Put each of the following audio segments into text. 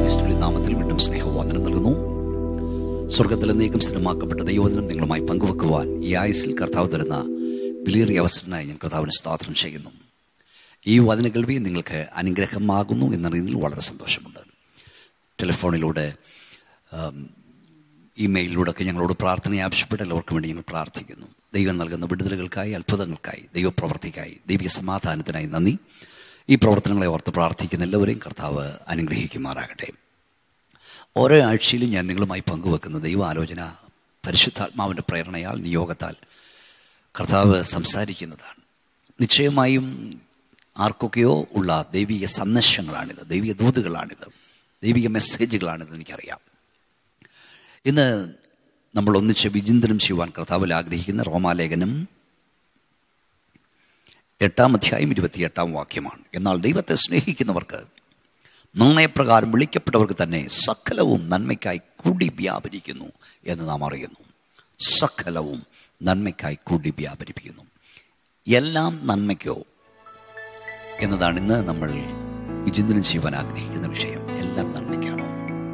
ക്രിസ്തുവിന്റെ നാമത്തിൽ വീണ്ടും സ്നേഹവാദനം നൽകുന്നു സ്വർഗത്തിൽ നീക്കം സ്ഥിരമാക്കപ്പെട്ട ദൈവവചനം നിങ്ങളുമായി പങ്കുവെക്കുവാൻ ഈ ആയുസിൽ കർത്താവ് തരുന്ന വിലയേറിയ അവസരനായി ഞാൻ കർത്താവിനെ സ്തോത്രം ചെയ്യുന്നു ഈ വചന കേൾവി നിങ്ങൾക്ക് അനുഗ്രഹമാകുന്നു എന്നറിയുന്നതിൽ വളരെ സന്തോഷമുണ്ട് ടെലിഫോണിലൂടെ ആം, ഇമെയിലിലൂടെ ഒക്കെ ഞങ്ങളോട് പ്രാർത്ഥന ആവശ്യപ്പെട്ട എല്ലാവർക്കും വേണ്ടി ഞങ്ങൾ പ്രാർത്ഥിക്കുന്നു ദൈവം നൽകുന്ന വിടുതലുകൾക്കായി അത്ഭുതങ്ങൾക്കായി ദൈവപ്രവർത്തിക്കായി ദൈവിക സമാധാനത്തിനായി നന്ദി ഈ പ്രവർത്തനങ്ങളെ ഓർത്ത് പ്രാർത്ഥിക്കുന്ന എല്ലാവരെയും കർത്താവ് അനുഗ്രഹിക്കുമാറാകട്ടെ ഓരോ ആഴ്ചയിലും ഞാൻ നിങ്ങളുമായി പങ്കുവെക്കുന്ന ദൈവാലോചന പരിശുദ്ധാത്മാവിൻ്റെ പ്രേരണയാൽ നിയോഗത്താൽ കർത്താവ് സംസാരിക്കുന്നതാണ് നിശ്ചയമായും ആർക്കൊക്കെയോ ഉള്ള ദൈവിക സന്ദേശങ്ങളാണിത് ദൈവിക ദൂതുകളാണിത് ദൈവിക മെസ്സേജുകളാണിത് എനിക്കറിയാം ഇന്ന് നമ്മൾ ഒന്നിച്ച് വിചിന്തനം ചെയ്യുവാൻ കർത്താവിൽ ആഗ്രഹിക്കുന്ന റോമാലേഖനം എട്ടാം അധ്യായം ഇരുപത്തിയെട്ടാം വാക്യമാണ് എന്നാൽ ദൈവത്തെ സ്നേഹിക്കുന്നവർക്ക് നിർണയപ്രകാരം വിളിക്കപ്പെട്ടവർക്ക് തന്നെ സകലവും നന്മയ്ക്കായി കൂടി വ്യാപരിക്കുന്നു എന്ന് നാം അറിയുന്നു സകലവും നന്മയ്ക്കായി കൂടി വ്യാപരിപ്പിക്കുന്നു എല്ലാം നന്മയ്ക്കോ എന്നതാണ് ഇന്ന് നമ്മൾ വിചിന്തനം ചെയ്യുവാൻ ആഗ്രഹിക്കുന്ന വിഷയം എല്ലാം നന്മയ്ക്കാണോ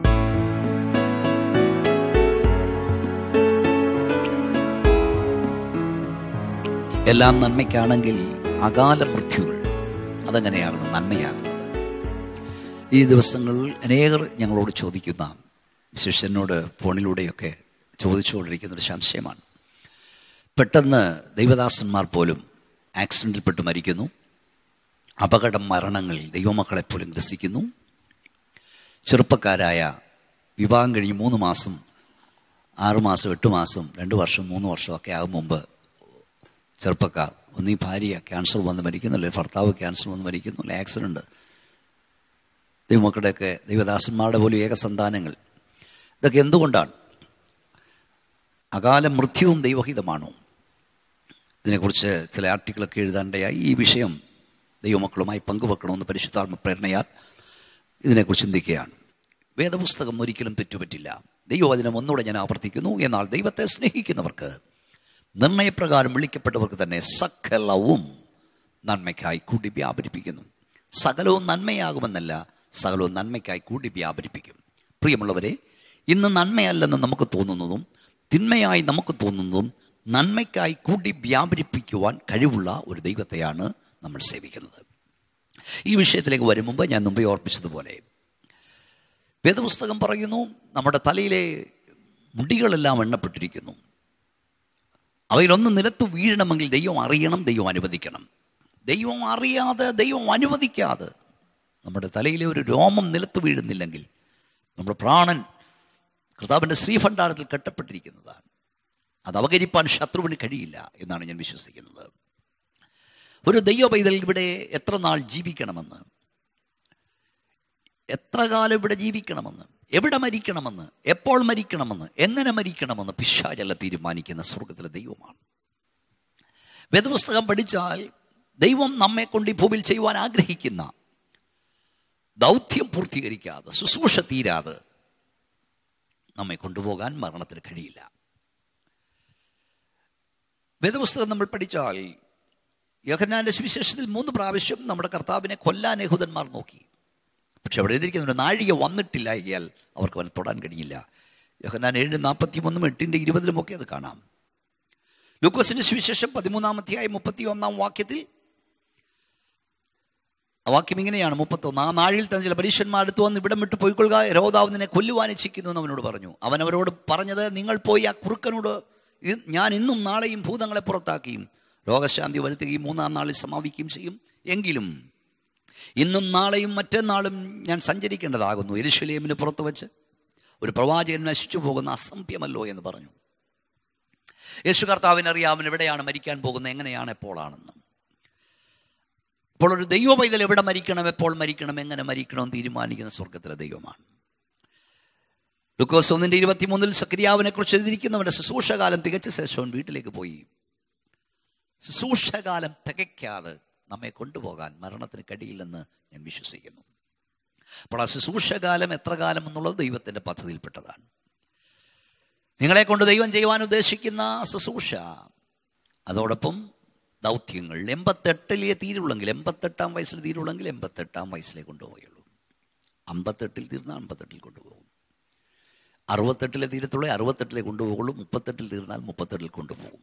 എല്ലാം നന്മയ്ക്കാണെങ്കിൽ അകാല മൃത്യുകൾ അതെങ്ങനെയാകണം നന്മയാകുന്നത് ഈ ദിവസങ്ങളിൽ അനേകർ ഞങ്ങളോട് ചോദിക്കുന്ന ശിഷ്യനോട് ഫോണിലൂടെയൊക്കെ ചോദിച്ചുകൊണ്ടിരിക്കുന്ന ഒരു സംശയമാണ് പെട്ടെന്ന് ദൈവദാസന്മാർ പോലും ആക്സിഡൻറ്റിൽപ്പെട്ട് മരിക്കുന്നു അപകടം മരണങ്ങൾ ദൈവമക്കളെ പോലും ഗ്രസിക്കുന്നു ചെറുപ്പക്കാരായ വിവാഹം കഴിഞ്ഞ് മൂന്ന് മാസം ആറുമാസം എട്ട് മാസം രണ്ട് വർഷം മൂന്ന് വർഷമൊക്കെ ആകും മുമ്പ് ചെറുപ്പക്കാർ ഒന്നീ ഭാര്യ ക്യാൻസർ വന്ന് മരിക്കുന്നു അല്ലെങ്കിൽ ഭർത്താവ് ക്യാൻസർ വന്ന് മരിക്കുന്നു അല്ലെങ്കിൽ ആക്സിഡൻറ്റ് ദൈവമക്കളുടെയൊക്കെ ദൈവദാസന്മാരുടെ പോലും ഏകസന്താനങ്ങൾ ഇതൊക്കെ എന്തുകൊണ്ടാണ് അകാല മൃത്യുവും ദൈവഹിതമാണോ ഇതിനെക്കുറിച്ച് ചില ആർട്ടിക്കിളൊക്കെ എഴുതാണ്ടയായി ഈ വിഷയം ദൈവമക്കളുമായി പങ്കുവെക്കണമെന്ന് പരിശുദ്ധാത്മ പ്രേരണയാൽ ഇതിനെക്കുറിച്ച് ചിന്തിക്കുകയാണ് വേദപുസ്തകം ഒരിക്കലും തെറ്റുപറ്റില്ല ദൈവവചനം ഒന്നുകൂടെ ഞാൻ ആവർത്തിക്കുന്നു എന്നാൽ ദൈവത്തെ സ്നേഹിക്കുന്നവർക്ക് നിർണയപ്രകാരം വിളിക്കപ്പെട്ടവർക്ക് തന്നെ സകലവും നന്മയ്ക്കായി കൂടി വ്യാപരിപ്പിക്കുന്നു സകലവും നന്മയാകുമെന്നല്ല സകലവും നന്മയ്ക്കായി കൂടി വ്യാപരിപ്പിക്കും പ്രിയമുള്ളവരെ ഇന്ന് നന്മയല്ലെന്ന് നമുക്ക് തോന്നുന്നതും തിന്മയായി നമുക്ക് തോന്നുന്നതും നന്മയ്ക്കായി കൂടി വ്യാപരിപ്പിക്കുവാൻ കഴിവുള്ള ഒരു ദൈവത്തെയാണ് നമ്മൾ സേവിക്കുന്നത് ഈ വിഷയത്തിലേക്ക് വരും മുമ്പ് ഞാൻ മുമ്പേ ഓർപ്പിച്ചതുപോലെ വേദപുസ്തകം പറയുന്നു നമ്മുടെ തലയിലെ മുടികളെല്ലാം എണ്ണപ്പെട്ടിരിക്കുന്നു അവയിലൊന്ന് നിലത്ത് വീഴണമെങ്കിൽ ദൈവം അറിയണം ദൈവം അനുവദിക്കണം ദൈവം അറിയാതെ ദൈവം അനുവദിക്കാതെ നമ്മുടെ തലയിലെ ഒരു രോമം നിലത്ത് വീഴുന്നില്ലെങ്കിൽ നമ്മുടെ പ്രാണൻ കർത്താവിൻ്റെ ശ്രീഭണ്ഡാരത്തിൽ കെട്ടപ്പെട്ടിരിക്കുന്നതാണ് അത് അവകരിപ്പാൻ ശത്രുവിന് കഴിയില്ല എന്നാണ് ഞാൻ വിശ്വസിക്കുന്നത് ഒരു ദൈവ പൈതൽ ഇവിടെ എത്ര നാൾ ജീവിക്കണമെന്ന് എത്ര കാലം ഇവിടെ ജീവിക്കണമെന്ന് എവിടെ മരിക്കണമെന്ന് എപ്പോൾ മരിക്കണമെന്ന് എങ്ങനെ മരിക്കണമെന്ന് പിശാചല്ല തീരുമാനിക്കുന്ന സ്വർഗത്തിലെ ദൈവമാണ് വേദപുസ്തകം പഠിച്ചാൽ ദൈവം നമ്മെ കൊണ്ട് ഈ ഭൂമിയിൽ ചെയ്യുവാൻ ആഗ്രഹിക്കുന്ന ദൗത്യം പൂർത്തീകരിക്കാതെ ശുശ്രൂഷ തീരാതെ നമ്മെ കൊണ്ടുപോകാൻ മരണത്തിന് കഴിയില്ല വേദപുസ്തകം നമ്മൾ പഠിച്ചാൽ യോഹന്നാന്റെ സുവിശേഷത്തിൽ മൂന്ന് പ്രാവശ്യം നമ്മുടെ കർത്താവിനെ കൊല്ലാൻ യഹൂദന്മാർ നോക്കി പക്ഷെ അവിടെ എഴുതിയിരിക്കുന്ന നാഴിക വന്നിട്ടില്ല എങ്കിൽ അവർക്ക് അവനെ തൊടാൻ കഴിയില്ല യോഹന്നാൻ ഏഴ് നാൽപ്പത്തി മൂന്നും എട്ടിൻ്റെ ഇരുപതിലുമൊക്കെ അത് കാണാം ലൂക്കോസിന്റെ സുവിശേഷം പതിമൂന്നാമത്തെയായി മുപ്പത്തി ഒന്നാം വാക്യത്തിൽ ആ വാക്യം ഇങ്ങനെയാണ് മുപ്പത്തൊന്ന് ആ നാഴിൽ തന്നെ ചില പരീക്ഷന്മാർ അടുത്ത് വന്ന് ഇവിടം വിട്ട് പോയിക്കൊള്ളുക യഹോദാവ് നിന്നെ കൊല്ലുവാൻ ഇച്ഛിക്കുന്നു എന്ന് അവനോട് പറഞ്ഞു അവൻ അവരോട് പറഞ്ഞത് നിങ്ങൾ പോയി ആ കുറുക്കനോട് "ഇ- ഞാൻ ഇന്നും നാളെയും ഭൂതങ്ങളെ പുറത്താക്കിയും രോഗശാന്തി വരുത്തുകയും മൂന്നാം നാളിൽ സമാപിക്കുകയും ചെയ്യും എങ്കിലും ഇന്നും നാളെയും മറ്റന്നാളും ഞാൻ സഞ്ചരിക്കേണ്ടതാകുന്നു എരുശലേമിന് പുറത്തു വെച്ച് ഒരു പ്രവാചകൻ നശിച്ചു പോകുന്ന അസംഭ്യമല്ലോ എന്ന് പറഞ്ഞു യേശു കർത്താവിനറിയാമൻ എവിടെയാണ് മരിക്കാൻ പോകുന്നത് എങ്ങനെയാണ് എപ്പോഴാണെന്ന് അപ്പോൾ ഒരു ദൈവ പൈതൽ എവിടെ മരിക്കണം എപ്പോൾ മരിക്കണം എങ്ങനെ മരിക്കണം എന്ന് തീരുമാനിക്കുന്ന സ്വർഗത്തിലെ ദൈവമാണ് ലുക്കോസ് ഒന്നിൻ്റെ ഇരുപത്തിമൂന്നിൽ സക്രിയാവിനെ കുറിച്ച് എഴുതിയിരിക്കുന്നവൻ്റെ ശുശ്രൂഷകാലം തികച്ച ശേഷവും വീട്ടിലേക്ക് പോയി ശുശ്രൂഷകാലം തികയ്ക്കാതെ നമ്മെ കൊണ്ടുപോകാൻ മരണത്തിന് കഴിയില്ലെന്ന് ഞാൻ വിശ്വസിക്കുന്നു അപ്പോൾ ആ ശുശ്രൂഷകാലം എത്ര കാലം എന്നുള്ളത് ദൈവത്തിൻ്റെ പദ്ധതിയിൽപ്പെട്ടതാണ് നിങ്ങളെ കൊണ്ട് ദൈവം ചെയ്യുവാൻ ഉദ്ദേശിക്കുന്ന ശുശ്രൂഷ അതോടൊപ്പം ദൗത്യങ്ങൾ എൺപത്തെട്ടിലേ തീരുള്ളെങ്കിൽ എൺപത്തെട്ടാം വയസ്സിൽ തീരുള്ളെങ്കിൽ എൺപത്തെട്ടാം വയസ്സിലേ കൊണ്ടുപോയുള്ളൂ അമ്പത്തെട്ടിൽ തീർന്നാൽ അമ്പത്തെട്ടിൽ കൊണ്ടുപോകും അറുപത്തെട്ടിലെ തീരത്തുള്ള അറുപത്തെട്ടിലെ കൊണ്ടുപോകുള്ളൂ മുപ്പത്തെട്ടിൽ തീർന്നാൽ മുപ്പത്തെട്ടിൽ കൊണ്ടുപോകും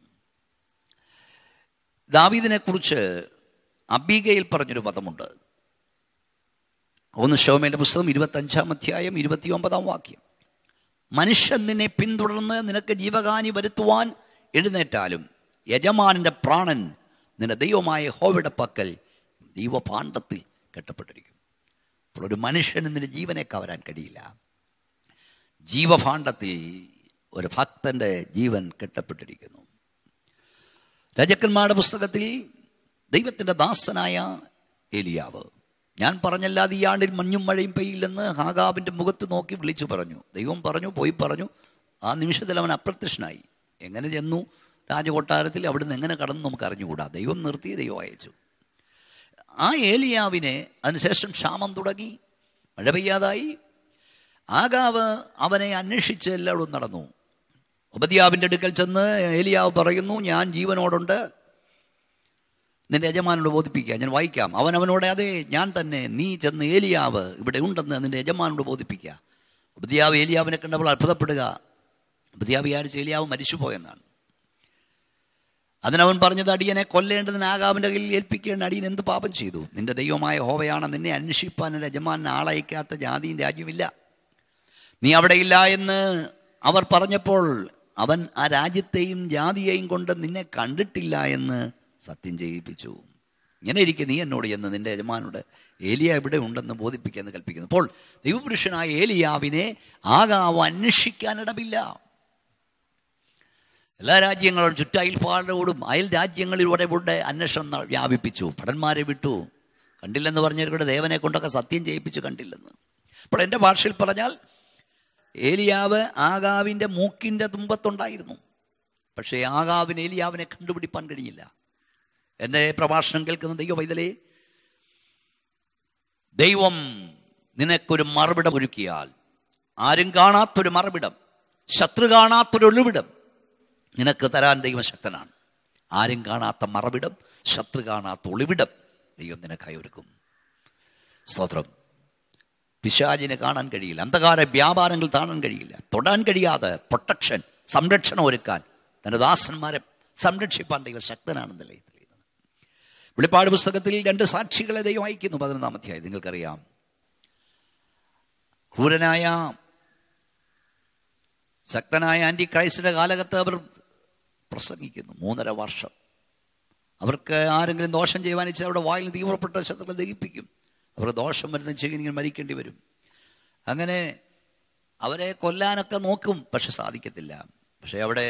ദാവീദിനെ കുറിച്ച് അബീഗയിൽ പറഞ്ഞൊരു പദമുണ്ട് ഒന്ന് ഷോമേന്റെ പുസ്തകം ഇരുപത്തഞ്ചാം അധ്യായം ഇരുപത്തിയൊമ്പതാം വാക്യം മനുഷ്യൻ നിന്നെ പിന്തുടർന്ന് നിനക്ക് ജീവകാനി വരുത്തുവാൻ എഴുന്നേറ്റാലും യജമാനന്റെ പ്രാണൻ നിന്റെ ദൈവമായ ഹോവിടെ പക്കൽ ദൈവപാണ്ഡത്തിൽ കെട്ടപ്പെട്ടിരിക്കും അപ്പോൾ ഒരു മനുഷ്യന് നിന്റെ ജീവനെ കവരാൻ കഴിയില്ല ജീവഭാണ്ഡത്തിൽ ഒരു ഭക്തന്റെ ജീവൻ കെട്ടപ്പെട്ടിരിക്കുന്നു രജക്കന്മാരുടെ പുസ്തകത്തിൽ ദൈവത്തിൻ്റെ ദാസനായ ഏലിയാവ് ഞാൻ പറഞ്ഞല്ലാതെ ഈ ആണ്ടിൽ മഞ്ഞും മഴയും പെയ്യില്ലെന്ന് ഹാഗാബിൻ്റെ മുഖത്ത് നോക്കി വിളിച്ചു പറഞ്ഞു ദൈവം പറഞ്ഞു പോയി പറഞ്ഞു ആ നിമിഷത്തിൽ അവൻ അപ്രത്യക്ഷനായി എങ്ങനെ ചെന്നു രാജകൊട്ടാരത്തിൽ അവിടുന്ന് എങ്ങനെ കടന്നു നമുക്ക് അറിഞ്ഞുകൂടാ ദൈവം നിർത്തി ദൈവം അയച്ചു ആ ഏലിയാവിനെ അതിനുശേഷം ക്ഷാമം തുടങ്ങി മഴ പെയ്യാതായി ആകാവ് അവനെ അന്വേഷിച്ച് എല്ലായിടും നടന്നു ഉപതിയാവിൻ്റെ അടുക്കൽ ചെന്ന് ഏലിയാവ് പറയുന്നു ഞാൻ ജീവനോടുണ്ട് നിന്റെ യജമാനോട് ബോധിപ്പിക്കുക ഞാൻ വായിക്കാം അവൻ അവനോട് അതെ ഞാൻ തന്നെ നീ ചെന്ന് ഏലിയാവ് ഇവിടെ ഉണ്ടെന്ന് നിന്റെ യജമാനോട് ബോധിപ്പിക്കുക ഉപതിയാവ് ഏലിയാവിനെ കണ്ടപ്പോൾ അത്ഭുതപ്പെടുക ഉപതിയാവ് വിചാരിച്ച് ഏലിയാവ് മരിച്ചുപോയെന്നാണ് അതിനവൻ പറഞ്ഞത് അടിയനെ കൊല്ലേണ്ടതിന് ആകാവിൻ്റെ കയ്യിൽ ഏൽപ്പിക്കേണ്ട അടിയൻ എന്ത് പാപം ചെയ്തു നിന്റെ ദൈവമായ ഹോവയാണ് നിന്നെ അന്വേഷിപ്പാൻ ഒരു യജമാനെ ആളയക്കാത്ത ജാതിയും രാജ്യമില്ല നീ അവിടെയില്ല എന്ന് അവർ പറഞ്ഞപ്പോൾ അവൻ ആ രാജ്യത്തെയും ജാതിയെയും കൊണ്ട് നിന്നെ കണ്ടിട്ടില്ല എന്ന് സത്യം ചെയ്യിപ്പിച്ചു ഇങ്ങനെ ഇരിക്കും നീ എന്നോട് എന്ന് നിന്റെ യജമാനോട് ഏലിയ ഇവിടെ ഉണ്ടെന്ന് ബോധിപ്പിക്കാന്ന് കൽപ്പിക്കുന്നു അപ്പോൾ ദൈവപുരുഷനായ ഏലിയാവിനെ ആകാവ് അന്വേഷിക്കാനിടമില്ല എല്ലാ രാജ്യങ്ങളും ചുറ്റയൽപ്പാടോടും അയൽ രാജ്യങ്ങളിലൂടെ ഇവിടെ അന്വേഷണം ന- വ്യാപിപ്പിച്ചു ഭടന്മാരെ വിട്ടു കണ്ടില്ലെന്ന് പറഞ്ഞവരുടെ ദേവനെ കൊണ്ടൊക്കെ സത്യം ചെയ്യിപ്പിച്ചു കണ്ടില്ലെന്ന് അപ്പോൾ എൻ്റെ ഭാഷയിൽ പറഞ്ഞാൽ ഏലിയാവ് ആകാവിൻ്റെ മൂക്കിൻ്റെ തുമ്പത്തുണ്ടായിരുന്നു പക്ഷേ ആകാവിന് ഏലിയാവിനെ കണ്ടുപിടിപ്പാൻ കഴിയില്ല എൻ്റെ പ്രഭാഷണം കേൾക്കുന്ന ദൈവ പൈതലേ ദൈവം നിനക്കൊരു മറുപിടം ഒരുക്കിയാൽ ആരും കാണാത്തൊരു മറുപിടം ശത്രു കാണാത്തൊരു ഒളിവിടം നിനക്ക് തരാൻ ദൈവം ശക്തനാണ് ആരും കാണാത്ത മറവിടം ശത്രു കാണാത്ത ഒളിവിടം ദൈവം നിനക്കായി ഒരുക്കും സ്തോത്രം പിശാചിനെ കാണാൻ കഴിയില്ല അന്ധകാര വ്യാപാരങ്ങൾ കാണാൻ കഴിയില്ല തൊടാൻ കഴിയാതെ പ്രൊട്ടക്ഷൻ സംരക്ഷണം ഒരുക്കാൻ തൻ്റെ ദാസന്മാരെ സംരക്ഷിപ്പാൻ ദൈവം ശക്തനാണെന്ന് തെളിയുന്നത് വെളിപ്പാട് പുസ്തകത്തിൽ രണ്ട് സാക്ഷികളെ ദൈവം അയക്കുന്നു പതിനൊന്നാം അധ്യായം നിങ്ങൾക്കറിയാം ക്രൂരനായ ശക്തനായ ആൻറ്റി ക്രൈസ്റ്റിൻ്റെ കാലഘട്ടത്ത് അവർ പ്രസംഗിക്കുന്നു മൂന്നര വർഷം അവർക്ക് ആരെങ്കിലും ദോഷം ചെയ്യുവാനിച്ച് അവരുടെ വായിൽ തീവ്രപ്പെട്ട ശത്രുക്കളെ ദഹിപ്പിക്കും അവർ ദോഷം വരുന്ന ചെയ്യുന്നെങ്കിൽ മരിക്കേണ്ടി വരും അങ്ങനെ അവരെ കൊല്ലാനൊക്കെ നോക്കും പക്ഷെ സാധിക്കത്തില്ല പക്ഷെ അവിടെ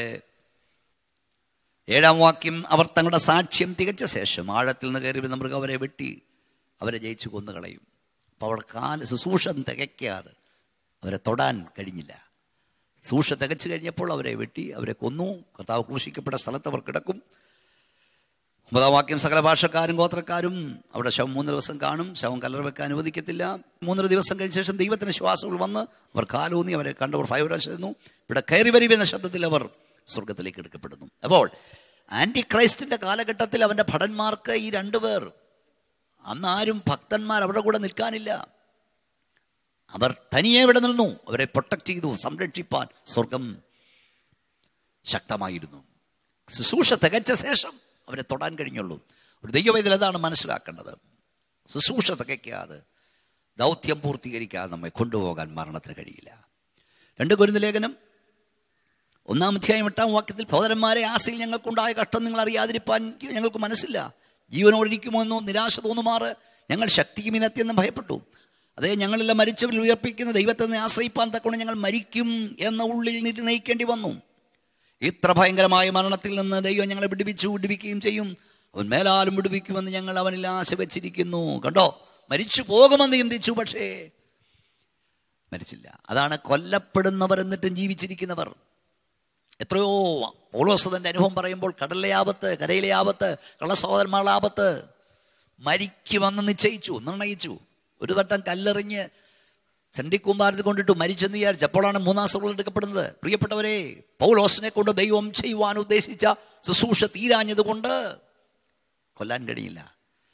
ഏഴാം വാക്യം അവർ തങ്ങളുടെ സാക്ഷ്യം തികച്ച ശേഷം ആഴത്തിൽ നിന്ന് കയറി വരുന്ന മൃഗം അവരെ വെട്ടി അവരെ ജയിച്ചു കൊന്നുകളയും അപ്പോൾ അവിടെ കാല ശുശ്രൂഷ തികയ്ക്കാതെ അവരെ തൊടാൻ കഴിഞ്ഞില്ല സൂക്ഷ തികച്ചു കഴിഞ്ഞപ്പോൾ അവരെ വെട്ടി അവരെ കൊന്നു കർത്താവ് ക്രൂശിക്കപ്പെട്ട സ്ഥലത്ത് അവർ കിടക്കും ഒമ്പതാം വാക്യം സകല ഭാഷക്കാരും ഗോത്രക്കാരും അവിടെ ശവം മൂന്ന് ദിവസം കാണും ശവം കല്ലറ വെക്കാൻ അനുവദിക്കത്തില്ല മൂന്നര ദിവസം കഴിഞ്ഞ ശേഷം ദൈവത്തിന് ശ്വാസങ്ങൾ വന്ന് അവർ കാലൂന്നി അവരെ കണ്ടവർ ഫൈവരാശിരുന്നു ഇവിടെ കയറി വരും എന്ന ശബ്ദത്തിൽ അവർ സ്വർഗത്തിലേക്ക് എടുക്കപ്പെടുന്നു അപ്പോൾ ആൻറ്റി ക്രൈസ്റ്റിൻ്റെ കാലഘട്ടത്തിൽ അവൻ്റെ ഭടന്മാർക്ക് ഈ രണ്ടുപേർ അന്ന് ആരും ഭക്തന്മാർ അവരുടെ കൂടെ നിൽക്കാനില്ല അവർ തനിയെ ഇവിടെ നിന്നു അവരെ പ്രൊട്ടക്റ്റ് ചെയ്തു സംരക്ഷിപ്പാൻ സ്വർഗം ശക്തമായിരുന്നു ശുശ്രൂഷ തികച്ച ശേഷം അവരെ തൊടാൻ കഴിഞ്ഞുള്ളൂ ഒരു ദൈവവേദന അതാണ് മനസ്സിലാക്കേണ്ടത് ശുശ്രൂഷ തികയ്ക്കാതെ ദൗത്യം പൂർത്തീകരിക്കാതെ നമ്മെ കൊണ്ടുപോകാൻ മരണത്തിന് കഴിയില്ല രണ്ട് കുരുന്ന ലേഖനം ഒന്നാം അധ്യായം എട്ടാം വാക്യത്തിൽ സഹോദരന്മാരെ ആശയിൽ ഞങ്ങൾക്കുണ്ടായ കഷ്ടം നിങ്ങൾ അറിയാതിരിപ്പാൻ ഞങ്ങൾക്ക് മനസ്സില്ല ജീവനോടിരിക്കുമോ എന്നോ നിരാശ തോന്നുമാറ് ഞങ്ങൾ ശക്തിക്കും ഇനത്തിയെന്നും ഭയപ്പെട്ടു അതേ ഞങ്ങളെല്ലാം മരിച്ചവരിൽ ഉയർപ്പിക്കുന്ന ദൈവത്തെ നിന്ന് ആശ്രയിപ്പാൻ തക്കൊണ്ട് ഞങ്ങൾ മരിക്കും എന്ന ഉള്ളിൽ നിർണയിക്കേണ്ടി വന്നു ഇത്ര ഭയങ്കരമായ മരണത്തിൽ നിന്ന് ദൈവം ഞങ്ങളെ വിടുവിച്ചു വിടുവിക്കുകയും ചെയ്യും അവൻ മേലാലും വിടുവിക്കുമെന്ന് ഞങ്ങൾ അവനിൽ ആശ വെച്ചിരിക്കുന്നു കണ്ടോ മരിച്ചു പോകുമെന്ന് ചിന്തിച്ചു പക്ഷേ മരിച്ചില്ല അതാണ് കൊല്ലപ്പെടുന്നവർ എന്നിട്ടും ജീവിച്ചിരിക്കുന്നവർ എത്രയോ പൗലോസതൻ്റെ അനുഭവം പറയുമ്പോൾ കടലിലെ ആപത്ത് കരയിലെ ആപത്ത് കള്ളസഹോദരന്മാരുടെ ആപത്ത് മരിക്കുമെന്ന് നിശ്ചയിച്ചു നിർണയിച്ചു ഒരു വട്ടം കല്ലെറിഞ്ഞ് ചണ്ടിക്കൂമ്പാരത്തിൽ കൊണ്ടിട്ട് മരിച്ചെന്ന് വിചാരിച്ചു അപ്പോഴാണ് മൂന്നാം സഭകൾ എടുക്കപ്പെടുന്നത് പ്രിയപ്പെട്ടവരെ പൗലോസിനെ കൊണ്ട് ദൈവം ചെയ്യുവാൻ ഉദ്ദേശിച്ച ശുശ്രൂഷ തീരാഞ്ഞത് കൊണ്ട് കൊല്ലാൻ കഴിയില്ല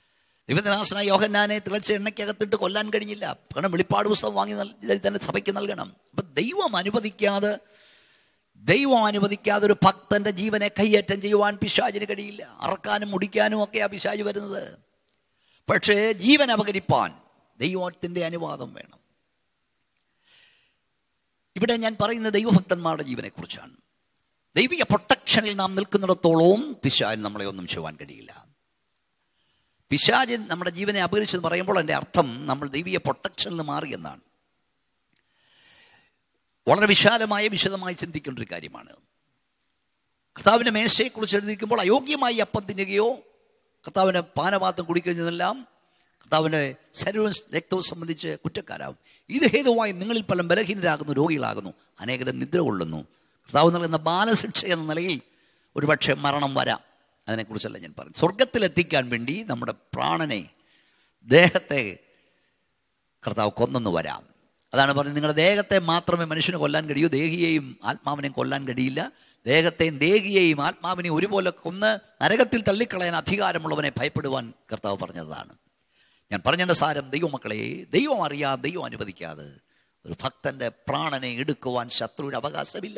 ദൈവദാസനായ യോഹന്നാനെ തിളച്ച എണ്ണയ്ക്കകത്തിട്ട് കൊല്ലാൻ കഴിഞ്ഞില്ല കാരണം വെളിപ്പാട് പുസ്തകം വാങ്ങി നൽ- ഇതിൽ തന്നെ സഭയ്ക്ക് നൽകണം അപ്പൊ ദൈവം അനുവദിക്കാതെ ദൈവം അനുവദിക്കാതെ ഒരു ഭക്തന്റെ ജീവനെ കൈയേറ്റം ചെയ്യുവാൻ പിശാചിന് കഴിയില്ല അറക്കാനും മുടിക്കാനും ഒക്കെയാ പിശാജ് വരുന്നത് പക്ഷേ ജീവൻ അപകരിപ്പാൻ ദൈവത്തിൻ്റെ അനുവാദം വേണം ഇവിടെ ഞാൻ പറയുന്ന ദൈവഭക്തന്മാരുടെ ജീവനെക്കുറിച്ചാണ് ദൈവിക പ്രൊട്ടക്ഷനിൽ നാം നിൽക്കുന്നിടത്തോളവും പിശാജ് നമ്മളെ ഒന്നും ചെയ്യുവാൻ കഴിയില്ല പിശാജ് നമ്മുടെ ജീവനെ അപകരിച്ചെന്ന് പറയുമ്പോൾ എൻ്റെ അർത്ഥം നമ്മൾ ദൈവിക പ്രൊട്ടക്ഷനിൽ നിന്ന് മാറി എന്നാണ് വളരെ വിശാലമായ വിശദമായി ചിന്തിക്കേണ്ട ഒരു കാര്യമാണ് കർത്താവിൻ്റെ മേശയെക്കുറിച്ച് എഴുതിക്കുമ്പോൾ അയോഗ്യമായി അപ്പം തിന്നുകയോ കർത്താവിൻ്റെ പാനപാത്രം കുടിക്കുന്നതെല്ലാം കർത്താവിൻ്റെ ശരീരവും രക്തവും സംബന്ധിച്ച് കുറ്റക്കാരാകും ഇത് ഹേതുവായി നിങ്ങളിൽ പലരും ബലഹീനരാകുന്നു രോഗികളാകുന്നു അനേകരും നിദ്ര കൊള്ളുന്നു കർത്താവ് നൽകുന്ന ബാലശിക്ഷ എന്ന നിലയിൽ ഒരുപക്ഷെ മരണം വരാം അതിനെക്കുറിച്ചല്ല ഞാൻ പറഞ്ഞു സ്വർഗത്തിലെത്തിക്കാൻ വേണ്ടി നമ്മുടെ പ്രാണനെ ദേഹത്തെ കർത്താവ് കൊന്നെന്ന് വരാം അതാണ് പറഞ്ഞത് നിങ്ങളുടെ ദേഹത്തെ മാത്രമേ മനുഷ്യന് കൊല്ലാൻ കഴിയൂ ദേഹിയെയും ആത്മാവിനെയും കൊല്ലാൻ കഴിയില്ല ദേഹത്തെയും ദേഹിയെയും ആത്മാവിനെയും ഒരുപോലെ കൊന്ന് നരകത്തിൽ തള്ളിക്കളയാൻ അധികാരമുള്ളവനെ ഭയപ്പെടുവാൻ കർത്താവ് പറഞ്ഞതാണ് ഞാൻ പറഞ്ഞതിൻ്റെ സാരം ദൈവമക്കളെ ദൈവം അറിയാതെ ദൈവം അനുവദിക്കാതെ ഒരു ഭക്തന്റെ പ്രാണനെ എടുക്കുവാൻ ശത്രുവിന് അവകാശമില്ല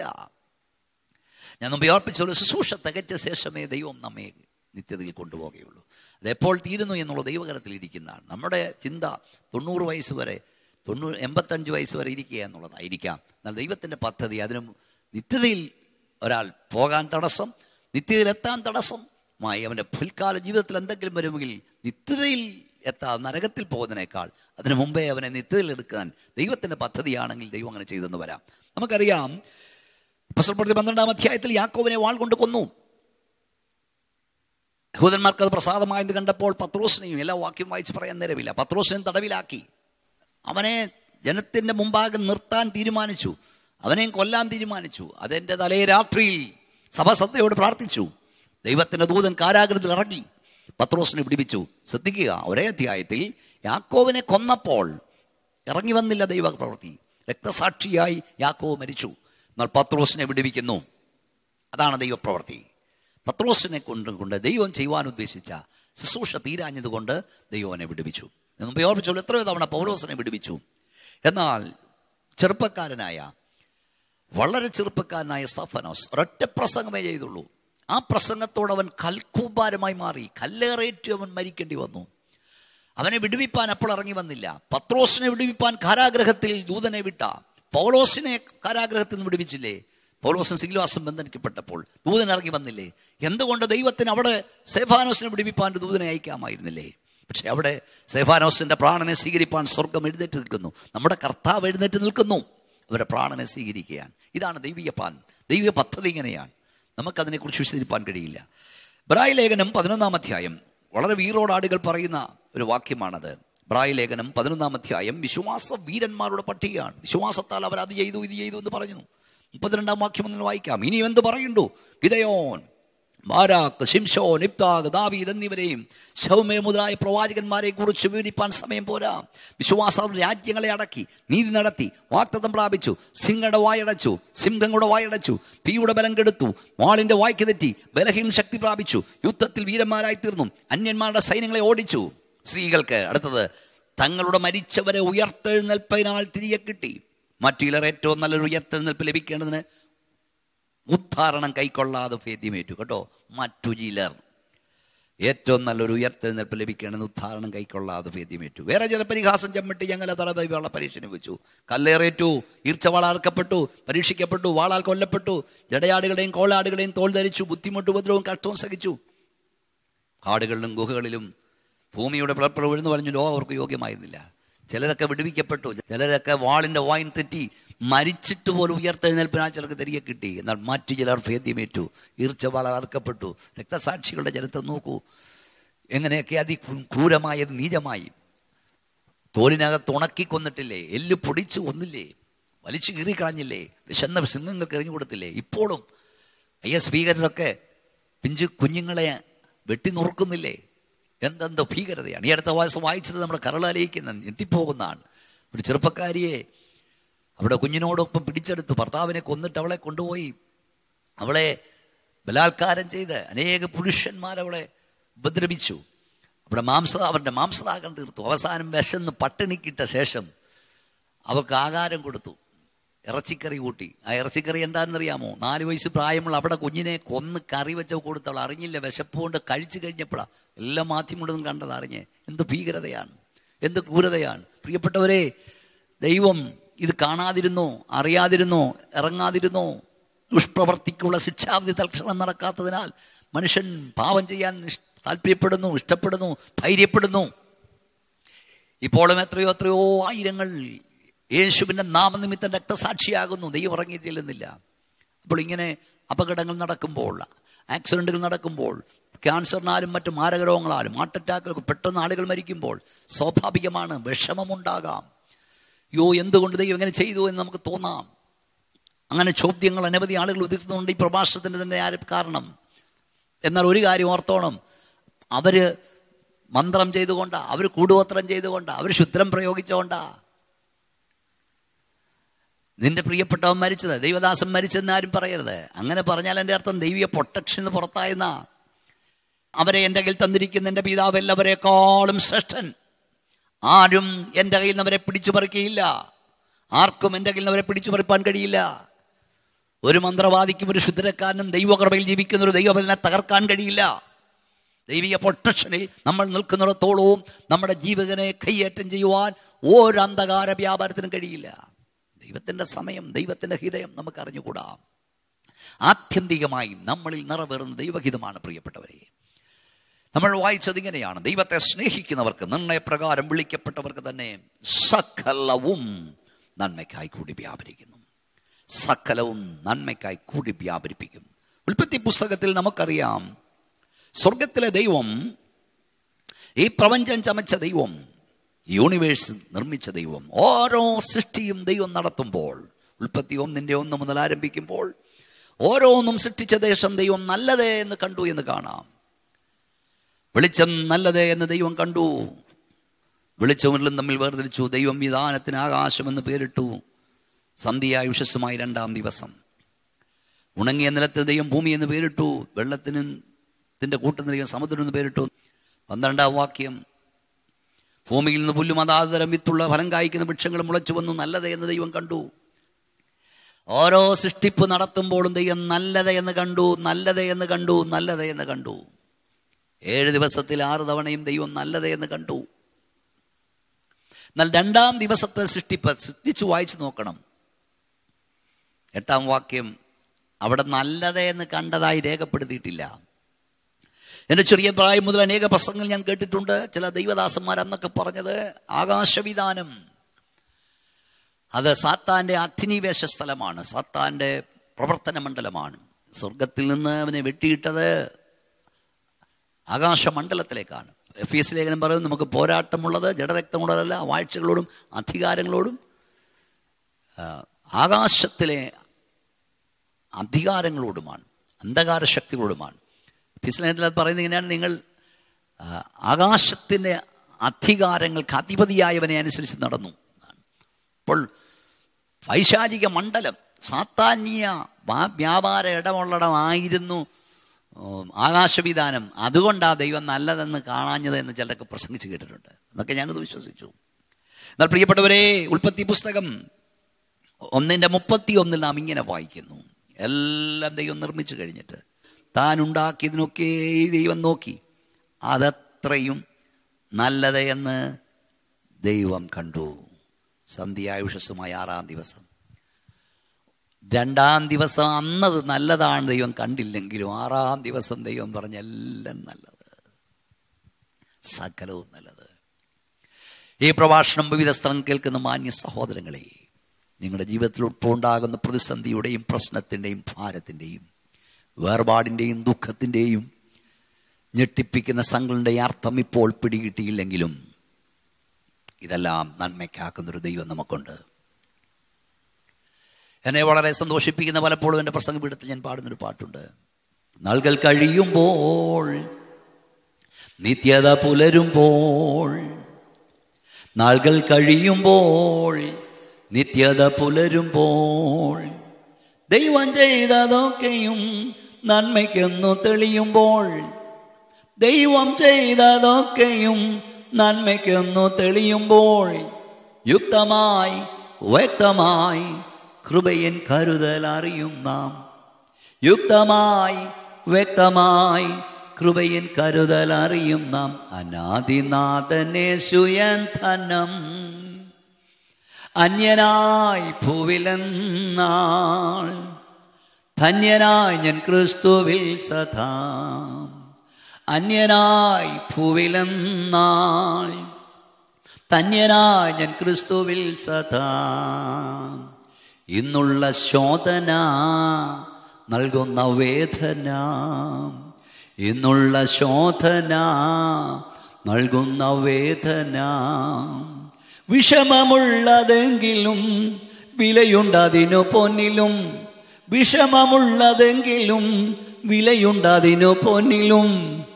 ഞാൻ മുമ്പ് ഓർപ്പിച്ചുള്ള ശുശ്രൂഷ തികച്ച ശേഷമേ ദൈവം നമ്മെ നിത്യതയിൽ കൊണ്ടുപോകുകയുള്ളൂ അത് എപ്പോൾ തീരുന്നു എന്നുള്ള ദൈവകരത്തിൽ ഇരിക്കുന്നതാണ് നമ്മുടെ ചിന്ത തൊണ്ണൂറ് വയസ്സ് വരെ തൊണ്ണൂറ് എൺപത്തഞ്ച് വയസ്സ് വരെ ഇരിക്കുക എന്നുള്ളതായിരിക്കാം എന്നാൽ ദൈവത്തിൻ്റെ പദ്ധതി അതിന് നിത്യതയിൽ ഒരാൾ പോകാൻ തടസ്സം നിത്യതയിലെത്താൻ തടസ്സമായി അവൻ്റെ പിൽക്കാല ജീവിതത്തിൽ എന്തെങ്കിലും വരുമെങ്കിൽ നിത്യതയിൽ എത്താൻ നരകത്തിൽ പോകുന്നതിനേക്കാൾ അതിനു മുമ്പേ അവനെ നിത്യതയിൽ എടുക്കാൻ ദൈവത്തിൻ്റെ പദ്ധതിയാണെങ്കിൽ ദൈവം അങ്ങനെ ചെയ്തെന്ന് വരാം നമുക്കറിയാം പ്രതി പന്ത്രണ്ടാം അധ്യായത്തിൽ യാക്കോവിനെ വാൾ കൊണ്ട് കൊന്നു യഹൂദന്മാർക്ക് അത് പ്രസാദമായത് കണ്ടപ്പോൾ പത്രോസിനെയും എല്ലാ വാക്യം വായിച്ച് പറയാൻ നേരമില്ല പത്രോസിനെയും തടവിലാക്കി അവനെ ജനത്തിൻ്റെ മുമ്പാകെ നിർത്താൻ തീരുമാനിച്ചു അവനെയും കൊല്ലാൻ തീരുമാനിച്ചു അതെൻ്റെ തലേ രാത്രിയിൽ സഭസത്തയോട് പ്രാർത്ഥിച്ചു ദൈവത്തിൻ്റെ ദൂതൻ കാരാഗ്രഹത്തിൽ ഇറങ്ങി പത്രോസിനെ പിടിപ്പിച്ചു ശ്രദ്ധിക്കുക ഒരേ അധ്യായത്തിൽ യാക്കോവിനെ കൊന്നപ്പോൾ ഇറങ്ങി വന്നില്ല ദൈവ പ്രവൃത്തി രക്തസാക്ഷിയായി യാക്കോവ് മരിച്ചു എന്നാൽ പത്രോസിനെ വിടുവിക്കുന്നു അതാണ് ദൈവപ്രവൃത്തി പത്രോസിനെ കൊണ്ട് കൊണ്ട് ദൈവം ചെയ്യുവാൻ ഉദ്ദേശിച്ച ശുശ്രൂഷ തീരാഞ്ഞതുകൊണ്ട് ദൈവം അവനെ വിടുവിച്ചു മുമ്പ് ഓർമ്മിച്ചോളൂ എത്രയോ തവണ പൗലോസിനെ വിടുവിച്ചു എന്നാൽ ചെറുപ്പക്കാരനായ വളരെ ചെറുപ്പക്കാരനായ സ്തഫനോസ് ഒരൊറ്റ പ്രസംഗമേ ചെയ്തുള്ളൂ ആ പ്രസംഗത്തോട് അവൻ കൽക്കൂപാരമായി മാറി കല്ലേറേറ്റു അവൻ മരിക്കേണ്ടി വന്നു അവനെ വിടുവിപ്പാൻ അപ്പോൾ ഇറങ്ങി വന്നില്ല പത്രോസിനെ വിടുവിപ്പാൻ കാരാഗ്രഹത്തിൽ ദൂതനെ വിട്ട പൗലോസിനെ കാരാഗ്രഹത്തിൽ നിന്ന് വിടുവിച്ചില്ലേ പൗലോസിന് സിഗ്ലോസം ബന്ധനിക്കപ്പെട്ടപ്പോൾ ദൂതൻ ഇറങ്ങി വന്നില്ലേ എന്തുകൊണ്ട് ദൈവത്തിന് അവിടെ സേഫാനോസിനെ വിടുവിപ്പാൻ ദൂതനെ അയക്കാമായിരുന്നില്ലേ പക്ഷെ അവിടെ സേഫാനോസിന്റെ പ്രാണനെ സ്വീകരിപ്പാൻ സ്വർഗം എഴുന്നേറ്റ് നിൽക്കുന്നു നമ്മുടെ കർത്താവ് എഴുന്നേറ്റ് നിൽക്കുന്നു അവരുടെ പ്രാണനെ സ്വീകരിക്കുകയാണ് ഇതാണ് ദൈവിക പാൻ ദൈവിക പദ്ധതി ഇങ്ങനെയാണ് നമുക്കതിനെക്കുറിച്ച് വിശദീകരിപ്പാൻ കഴിയില്ല ബ്രായ് ലേഖനം പതിനൊന്നാം അധ്യായം വളരെ വീറോടാടുകൾ പറയുന്ന ഒരു വാക്യമാണത് ബ്രായ് ലേഖനം പതിനൊന്നാം അധ്യായം വിശ്വാസ വീരന്മാരുടെ പട്ടികയാണ് വിശ്വാസത്താൽ അവർ അത് ചെയ്തു ഇത് ചെയ്തു എന്ന് പറഞ്ഞു മുപ്പത്തിരണ്ടാം വാക്യം ഒന്ന് വായിക്കാം ഇനി എന്ത് പറയുണ്ടു ഗിതയോൻ ബാരാക്ക് ശിംഷോൻ ഇബ്താഗ് ദാവീദ് എന്നിവരെയും ശൗമേ മുതലായ പ്രവാചകന്മാരെ കുറിച്ച് വിവരിപ്പാൻ സമയം പോരാ വിശ്വാസ രാജ്യങ്ങളെ അടക്കി നീതി നടത്തി വാക്തത്വം പ്രാപിച്ചു സിംഹയുടെ വായടച്ചു സിംഹങ്ങളുടെ വായടച്ചു തീയുടെ ബലം കെടുത്തു വാളിന്റെ വായ്ക്ക് തെറ്റി ബലഹീന ശക്തി പ്രാപിച്ചു യുദ്ധത്തിൽ വീരന്മാരായി തീർന്നു അന്യന്മാരുടെ സൈന്യങ്ങളെ ഓടിച്ചു സ്ത്രീകൾക്ക് അടുത്തത് തങ്ങളുടെ മരിച്ചവരെ ഉയർത്തെഴുന്നേൽപ്പതിനാൽ തിരികെ കിട്ടി മറ്റു ചിലർ ഏറ്റവും നല്ലൊരു ഉയർത്തെഴുന്നേൽപ്പ് ലഭിക്കേണ്ടതിന് ഉദ്ധാരണം കൈക്കൊള്ളാതെ ഭേദ്യമേറ്റു കേട്ടോ മറ്റു ചിലർ ഏറ്റവും നല്ലൊരു ഉയർത്തെഴുന്നേൽപ്പ് ലഭിക്കേണ്ടത് ഉദ്ധാരണം കൈക്കൊള്ളാതെ ഭേദ്യമേറ്റു വേറെ ചില പരിഹാസം ചെമ്മിട്ട് ഞങ്ങളെ തടവയുള്ള പരീക്ഷന് വെച്ചു കല്ലേറേറ്റു ഈർച്ച വാളാർക്കപ്പെട്ടു പരീക്ഷിക്കപ്പെട്ടു വാളാൽ കൊല്ലപ്പെട്ടു ജടയാടുകളെയും കോളാടുകളെയും തോൾ ധരിച്ചു ബുദ്ധിമുട്ട് ഉപദ്രവവും കഷ്ടവും സഹിച്ചു കാടുകളിലും ഗുഹകളിലും ഭൂമിയുടെ പിളർപ്പിള വിഴുന്നു പറഞ്ഞു ലോകം അവർക്ക് യോഗ്യമായിരുന്നില്ല ചിലരൊക്കെ വിടുവിക്കപ്പെട്ടു ചിലരൊക്കെ വാളിൻ്റെ വായിൻ തെറ്റി മരിച്ചിട്ട് പോലും ഉയർത്തെഴുന്നേൽപ്പിനാൽ ചിലർക്ക് തിരികെ കിട്ടി എന്നാൽ മറ്റു ചിലർ ഭേദ്യമേറ്റു ഈർച്ച വളർക്കപ്പെട്ടു രക്തസാക്ഷികളുടെ ചരിത്രം നോക്കൂ എങ്ങനെയൊക്കെ അതി ക്രൂരമായ നീചമായി തോലിനകത്ത് ഉണക്കി കൊന്നിട്ടില്ലേ എല്ല് പൊടിച്ചു കൊന്നില്ലേ വലിച്ചു കീറിക്കളഞ്ഞില്ലേ വിശന്ന സിംഹങ്ങൾക്ക് എറിഞ്ഞു കൊടുത്തില്ലേ ഇപ്പോഴും ഐ എസ് ഭീകരരൊക്കെ പിഞ്ചു കുഞ്ഞുങ്ങളെ വെട്ടി നുറുക്കുന്നില്ലേ എന്തെന്തോ ഭീകരതയാണ് ഈ അടുത്ത വയസ്സ് വായിച്ചത് നമ്മുടെ കരളാലയിക്കുന്ന ഞെട്ടിപ്പോകുന്നതാണ് ഒരു ചെറുപ്പക്കാരിയെ അവിടെ കുഞ്ഞിനോടൊപ്പം പിടിച്ചെടുത്തു ഭർത്താവിനെ കൊന്നിട്ട് അവളെ കൊണ്ടുപോയി അവളെ ബലാത്കാരം ചെയ്ത് അനേക പുരുഷന്മാരവളെ ഉപദ്രവിച്ചു അവിടെ മാംസ അവരുടെ മാംസദാഹം തീർത്തു അവസാനം വിശന്ന് പട്ടിണിക്കിട്ട ശേഷം അവർക്ക് ആഹാരം കൊടുത്തു ഇറച്ചിക്കറി കൂട്ടി ആ ഇറച്ചിക്കറി എന്താണെന്നറിയാമോ നാല് വയസ്സ് പ്രായമുള്ള അവിടെ കുഞ്ഞിനെ കൊന്ന് കറി വെച്ച കൊടുത്തവൾ അറിഞ്ഞില്ല വിശപ്പ് കൊണ്ട് കഴിച്ചു കഴിഞ്ഞപ്പോഴാണ് എല്ലാ മാധ്യമങ്ങളും കണ്ടത് അറിഞ്ഞേ എന്ത് ഭീകരതയാണ് എന്ത് ക്രൂരതയാണ് പ്രിയപ്പെട്ടവരെ ദൈവം ഇത് കാണാതിരുന്നോ അറിയാതിരുന്നോ ഇറങ്ങാതിരുന്നോ ദുഷ്പ്രവർത്തിക്കുള്ള ശിക്ഷാവിധി തൽക്ഷണം നടക്കാത്തതിനാൽ മനുഷ്യൻ പാപം ചെയ്യാൻ ഇഷ്- താല്പര്യപ്പെടുന്നു ഇഷ്ടപ്പെടുന്നു ധൈര്യപ്പെടുന്നു ഇപ്പോഴും എത്രയോ എത്രയോ ആയിരങ്ങൾ യേശുവിൻ്റെ നാമനിമിത്തം രക്തസാക്ഷിയാകുന്നു ദൈവം ഇറങ്ങിയിട്ടില്ലെന്നില്ല അപ്പോൾ ഇങ്ങനെ അപകടങ്ങൾ നടക്കുമ്പോൾ ആക്സിഡൻറ്റുകൾ നടക്കുമ്പോൾ ക്യാൻസറിനാലും മറ്റു മാരകരോഗങ്ങളാലും ഹാർട്ട് അറ്റാക്കിലൊക്കെ പെട്ടെന്ന് ആളുകൾ മരിക്കുമ്പോൾ സ്വാഭാവികമാണ് വിഷമമുണ്ടാകാം യോ എന്തുകൊണ്ട് ദൈവം ഇങ്ങനെ ചെയ്തു എന്ന് നമുക്ക് തോന്നാം അങ്ങനെ ചോദ്യങ്ങൾ അനവധി ആളുകൾ ഉതിർത്തുന്നുണ്ട് ഈ പ്രഭാഷണത്തിന് തന്നെ ആരും കാരണം എന്നാൽ ഒരു കാര്യം ഓർത്തോണം അവര് മന്ത്രം ചെയ്തുകൊണ്ടാ അവർ കൂടുപത്രം ചെയ്തുകൊണ്ടാ അവർ ശുദ്രം പ്രയോഗിച്ചുകൊണ്ടാ നിന്റെ പ്രിയപ്പെട്ടവൻ മരിച്ചത് ദൈവദാസൻ മരിച്ചെന്ന് ആരും പറയരുത് അങ്ങനെ പറഞ്ഞാൽ എൻ്റെ അർത്ഥം ദൈവീയ പ്രൊട്ടക്ഷന് പുറത്തായെന്ന അവരെ എൻ്റെ കയ്യിൽ തന്നിരിക്കുന്ന എൻ്റെ പിതാവ് എല്ലാവരെക്കാളും ശ്രേഷ്ഠൻ ആരും എൻ്റെ കയ്യിൽ നിന്ന് അവരെ പിടിച്ചു പറിക്കുകയില്ല ആർക്കും എൻ്റെ കയ്യിൽ നിന്ന് അവരെ പിടിച്ചു പറിപ്പാൻ കഴിയില്ല ഒരു മന്ത്രവാദിക്കും ഒരു ശുദ്ധരക്കാരനും ദൈവകൃപയിൽ ജീവിക്കുന്ന ഒരു ദൈവബലനെ തകർക്കാൻ കഴിയില്ല ദൈവിക പ്രൊട്ടക്ഷനിൽ നമ്മൾ നിൽക്കുന്നിടത്തോളവും നമ്മുടെ ജീവകനെ കൈയേറ്റം ചെയ്യുവാൻ ഒരു അന്ധകാര വ്യാപാരത്തിനും കഴിയില്ല ദൈവത്തിൻ്റെ സമയം ദൈവത്തിൻ്റെ ഹൃദയം നമുക്ക് അറിഞ്ഞുകൂടാ ആത്യന്തികമായി നമ്മളിൽ നിറവേറുന്ന ദൈവഹിതമാണ് പ്രിയപ്പെട്ടവരെ നമ്മൾ വായിച്ചത് ഇങ്ങനെയാണ് ദൈവത്തെ സ്നേഹിക്കുന്നവർക്ക് നിർണയപ്രകാരം വിളിക്കപ്പെട്ടവർക്ക് തന്നെ സകലവും നന്മയ്ക്കായി കൂടി വ്യാപരിക്കുന്നു സകലവും നന്മയ്ക്കായി കൂടി വ്യാപരിപ്പിക്കും ഉൽപ്പത്തി പുസ്തകത്തിൽ നമുക്കറിയാം സ്വർഗത്തിലെ ദൈവം ഈ പ്രപഞ്ചം ചമച്ച ദൈവം യൂണിവേഴ്സ് നിർമ്മിച്ച ദൈവം ഓരോ സൃഷ്ടിയും ദൈവം നടത്തുമ്പോൾ ഉൽപ്പത്തി ഒന്നിൻ്റെ ഒന്ന് മുതൽ ആരംഭിക്കുമ്പോൾ ഓരോന്നും സൃഷ്ടിച്ച ദേശം ദൈവം നല്ലതേ എന്ന് കണ്ടു എന്ന് കാണാം വെളിച്ചം നല്ലതേ എന്ന് ദൈവം കണ്ടു വെളിച്ചവും തമ്മിൽ വേർതിരിച്ചു ദൈവം വിധാനത്തിന് ആകാശമെന്ന് പേരിട്ടു സന്ധ്യയായ വിശ്വസമായി രണ്ടാം ദിവസം ഉണങ്ങിയ നിലത്ത് ദൈവം ഭൂമി എന്ന് പേരിട്ടു വെള്ളത്തിന് ത്തിൻ്റെ കൂട്ടുന്ന ദൈവം സമുദ്രം എന്ന് പേരിട്ടു പന്ത്രണ്ടാം വാക്യം ഭൂമിയിൽ നിന്ന് പുല്ലും അതാതരം വിത്തുള്ള ഫലം കായ്ക്കുന്ന വൃക്ഷങ്ങൾ മുളച്ചു വന്നു നല്ലത് എന്ന് ദൈവം കണ്ടു ഓരോ സൃഷ്ടിപ്പ് നടത്തുമ്പോഴും ദൈവം നല്ലത് എന്ന് കണ്ടു നല്ലത് എന്ന് കണ്ടു നല്ലത് എന്ന് കണ്ടു ഏഴ് ദിവസത്തിൽ ആറ് തവണയും ദൈവം നല്ലത് എന്ന് കണ്ടു എന്നാൽ രണ്ടാം ദിവസത്തെ സൃഷ്ടിപ്പ് ശ്രദ്ധിച്ചു വായിച്ചു നോക്കണം എട്ടാം വാക്യം അവിടെ നല്ലത് എന്ന് കണ്ടതായി രേഖപ്പെടുത്തിയിട്ടില്ല എൻ്റെ ചെറിയ പ്രായം മുതൽ അനേക പ്രസംഗങ്ങൾ ഞാൻ കേട്ടിട്ടുണ്ട് ചില ദൈവദാസന്മാർ അന്നൊക്കെ പറഞ്ഞത് ആകാശവിധാനം അത് സാത്താൻ്റെ അഗ്നിവേശ സ്ഥലമാണ് സാത്താൻ്റെ പ്രവർത്തന മണ്ഡലമാണ് സ്വർഗത്തിൽ നിന്ന് അവനെ വെട്ടിയിട്ടത് ആകാശമണ്ഡലത്തിലേക്കാണ് എഫ് എസ് ലേഖനം പറയുന്നത് നമുക്ക് പോരാട്ടമുള്ളത് ജഡരക്തമുള്ളതല്ല വാഴ്ചകളോടും അധികാരങ്ങളോടും ആ, ആകാശത്തിലെ അധികാരങ്ങളോടുമാണ് അന്ധകാര ശക്തികളോടുമാണ് ഫിസ്ലേഖനത്തിൽ അത് പറയുന്നത് ഇങ്ങനെയാണ് നിങ്ങൾ ആ, ആകാശത്തിൻ്റെ അധികാരങ്ങൾക്ക് അധിപതിയായവനെ അനുസരിച്ച് നടന്നു എന്നാണ്. അപ്പോൾ പൈശാചിക മണ്ഡലം സാത്താന്യ വാ- വ്യാപാര ഇടമുള്ളിടമായിരുന്നു ഉം, ആകാശവിധാനം അതുകൊണ്ടാ ദൈവം നല്ലതെന്ന് കാണാഞ്ഞത് എന്ന് ചിലരൊക്കെ പ്രസംഗിച്ച് കേട്ടിട്ടുണ്ട് എന്നൊക്കെ ഞാനത് വിശ്വസിച്ചു എന്നാൽ പ്രിയപ്പെട്ടവരെ ഉൽപ്പത്തി പുസ്തകം ഒന്നിൻ്റെ മുപ്പത്തി ഒന്നിൽ നാം ഇങ്ങനെ വായിക്കുന്നു എല്ലാം ദൈവം നിർമ്മിച്ചു കഴിഞ്ഞിട്ട് താൻ ഉണ്ടാക്കിയതിനൊക്കെ ദൈവം നോക്കി അതത്രയും നല്ലത് എന്ന് ദൈവം കണ്ടു സന്ധ്യായുഷസ്സുമായ ആറാം ദിവസം രണ്ടാം ദിവസം അന്നത് നല്ലതാണ് ദൈവം കണ്ടില്ലെങ്കിലും ആറാം ദിവസം ദൈവം പറഞ്ഞ എല്ലാം നല്ലത് സകലവും നല്ലത് ഈ പ്രഭാഷണം വിവിധ സ്ഥലം കേൾക്കുന്ന മാന്യ സഹോദരങ്ങളെ നിങ്ങളുടെ ജീവിതത്തിൽ ഉൾപ്പുണ്ടാകുന്ന പ്രതിസന്ധിയുടെയും പ്രശ്നത്തിൻ്റെയും ഭാരത്തിൻ്റെയും വേർപാടിൻ്റെയും ദുഃഖത്തിൻ്റെയും ഞെട്ടിപ്പിക്കുന്ന സംഘങ്ങളുടെയും അർത്ഥം ഇപ്പോൾ പിടികിട്ടിയില്ലെങ്കിലും ഇതെല്ലാം നന്മയ്ക്കാക്കുന്നൊരു ദൈവം നമുക്കുണ്ട് എന്നെ വളരെ സന്തോഷിപ്പിക്കുന്ന പലപ്പോഴും എൻ്റെ പ്രസംഗപീഠത്തിൽ ഞാൻ പാടുന്നൊരു പാട്ടുണ്ട് നാളുകൾ കഴിയുമ്പോൾ നിത്യത പുലരുമ്പോൾ നാളുകൾ കഴിയുമ്പോൾ നിത്യത പുലരുമ്പോൾ ദൈവം ചെയ്തതൊക്കെയും നന്മയ്ക്കൊന്നു തെളിയുമ്പോൾ ദൈവം ചെയ്തതൊക്കെയും നന്മയ്ക്കൊന്നു തെളിയുമ്പോൾ യുക്തമായി വ്യക്തമായി കൃപയൻ കരുതൽ അറിയും നാം യുക്തമായി വ്യക്തമായി കൃപയൻ കരുതൽ അറിയും നാം അനാദിനാഥനെ സുയൻ ധനം അന്യനായി ഭൂവിലെന്നാൾ ധന്യനായി ഞാൻ ക്രിസ്തുവിൽ സദാ അന്യനായി ഭൂവിലെന്നാൾ ധന്യനായി ഞാൻ ക്രിസ്തുവിൽ സദാ ഇന്നുള്ള ശോധന നൽകുന്ന വേദന ഇന്നുള്ള ശോധന നൽകുന്ന വേദന വിഷമമുള്ളതെങ്കിലും വിലയുണ്ടതിനു പൊന്നിലും വിഷമമുള്ളതെങ്കിലും വിലയുണ്ടതിനു പൊന്നിലും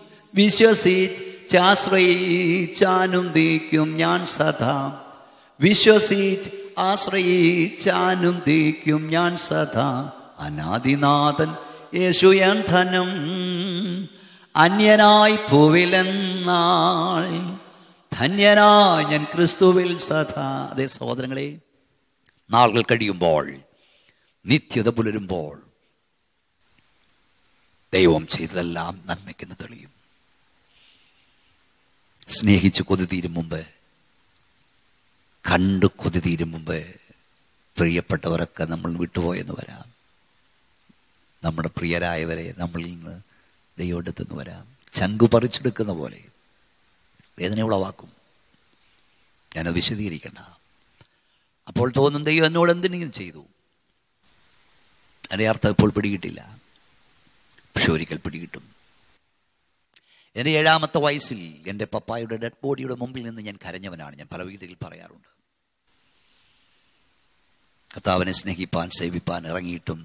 വിശ്വസിച്ചാശ്രയിച്ചാനും തീക്കും ഞാൻ സദാ വിശ്വസിച്ച് ആശ്രയിച്ചാനും തീക്കും ഞാൻ സദാ അനാദിനാഥൻ യേശുയൻ ധനം അന്യനായി ഭൂവിലെന്നാൾ ധന്യനായി ഞാൻ ക്രിസ്തുവിൽ സദാ അതേ സഹോദരങ്ങളെ നാളുകൾ കഴിയുമ്പോൾ നിത്യത പുലരുമ്പോൾ ദൈവം ചെയ്തതെല്ലാം നന്മയ്ക്കെന്ന് തെളിയും സ്നേഹിച്ച് കൊതി തീരും മുമ്പ് കണ്ടു കൊതി തീരും മുമ്പ് പ്രിയപ്പെട്ടവരൊക്കെ നമ്മൾ വിട്ടുപോയെന്ന് വരാം നമ്മുടെ പ്രിയരായവരെ നമ്മളിൽ നിന്ന് ദൈവം എടുത്തെന്ന് വരാം ചങ്കു പറിച്ചെടുക്കുന്ന പോലെ വേദന ഉളവാക്കും ഞാനത് വിശദീകരിക്കണ്ട അപ്പോൾ തോന്നും ദൈവം എന്നോട് എന്തിനെങ്കിലും ചെയ്തു അതിൻ്റെ അർത്ഥം ഇപ്പോൾ പിടികിട്ടില്ല പക്ഷെ ഒരിക്കൽ പിടികിട്ടും എൻ്റെ ഏഴാമത്തെ വയസ്സിൽ എൻ്റെ പപ്പായുടെ ഡെഡ് ബോഡിയുടെ മുമ്പിൽ നിന്ന് ഞാൻ കരഞ്ഞവനാണ് ഞാൻ പല വീടുകളിൽ പറയാറുണ്ട് കർത്താവിനെ സ്നേഹിപ്പാൻ സേവിപ്പാൻ ഇറങ്ങിയിട്ടും